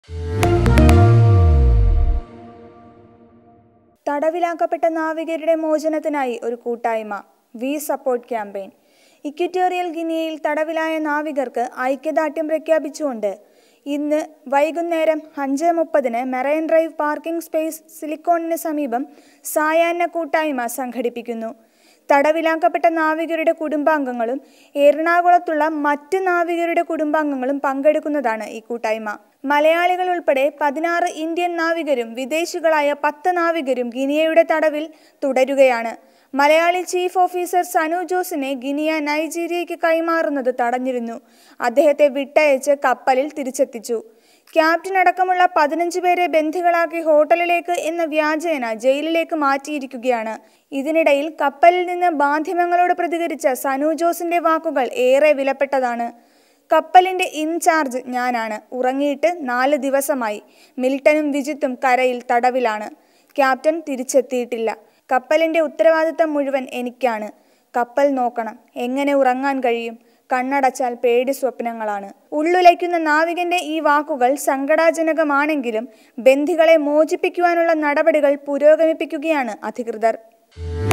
തടവിലാക്കപ്പെട്ട നാവികരുടെ മോചനത്തിനായി ഒരു കൂട്ടായ്മ വി സപ്പോർട്ട് ക്യാമ്പയിൻ ഇക്വിറ്റോറിയൽ ഗിനിയയിൽ തടവിലായ നാവികർക്ക് ഐക്യദാർഢ്യം പ്രഖ്യാപിച്ചുകൊണ്ട് ഇന്ന് വൈകുന്നേരം അഞ്ച് മുപ്പതിന് മെറൈൻ ഡ്രൈവ് പാർക്കിംഗ് സ്പേസ് സിലിക്കോണിന് സമീപം സായാഹ്ന കൂട്ടായ്മ സംഘടിപ്പിക്കുന്നു തടവിലാക്കപ്പെട്ട നാവികരുടെ കുടുംബാംഗങ്ങളും എറണാകുളത്തുള്ള മറ്റ് നാവികരുടെ കുടുംബാംഗങ്ങളും പങ്കെടുക്കുന്നതാണ് ഈ കൂട്ടായ്മ മലയാളികൾ ഉൾപ്പെടെ പതിനാറ് ഇന്ത്യൻ നാവികരും വിദേശികളായ പത്ത് നാവികരും ഗിനിയയുടെ തടവിൽ തുടരുകയാണ് മലയാളി ചീഫ് ഓഫീസർ സനു ജോസിനെ ഗിനിയ നൈജീരിയയ്ക്ക് കൈമാറുന്നത് തടഞ്ഞിരുന്നു അദ്ദേഹത്തെ വിട്ടയച്ച് കപ്പലിൽ തിരിച്ചെത്തിച്ചു ക്യാപ്റ്റൻ അടക്കമുള്ള പതിനഞ്ച് പേരെ ബന്ധികളാക്കി ഹോട്ടലിലേക്ക് എന്ന വ്യാജേന ജയിലിലേക്ക് മാറ്റിയിരിക്കുകയാണ് ഇതിനിടയിൽ കപ്പലിൽ നിന്ന് മാധ്യമങ്ങളോട് പ്രതികരിച്ച സനു ജോസിന്റെ വാക്കുകൾ ഏറെ വിലപ്പെട്ടതാണ് കപ്പലിന്റെ ഇൻചാർജ് ഞാനാണ് ഉറങ്ങിയിട്ട് നാല് ദിവസമായി മിൽട്ടനും വിജിത്തും കരയിൽ തടവിലാണ് ക്യാപ്റ്റൻ തിരിച്ചെത്തിയിട്ടില്ല കപ്പലിന്റെ ഉത്തരവാദിത്തം മുഴുവൻ എനിക്കാണ് കപ്പൽ നോക്കണം എങ്ങനെ ഉറങ്ങാൻ കഴിയും കണ്ണടച്ചാൽ പേടി സ്വപ്നങ്ങളാണ് ഉള്ളുലയ്ക്കുന്ന നാവികന്റെ ഈ വാക്കുകൾ സങ്കടാജനകമാണെങ്കിലും ബന്ധികളെ മോചിപ്പിക്കുവാനുള്ള നടപടികൾ പുരോഗമിപ്പിക്കുകയാണ് അധികൃതർ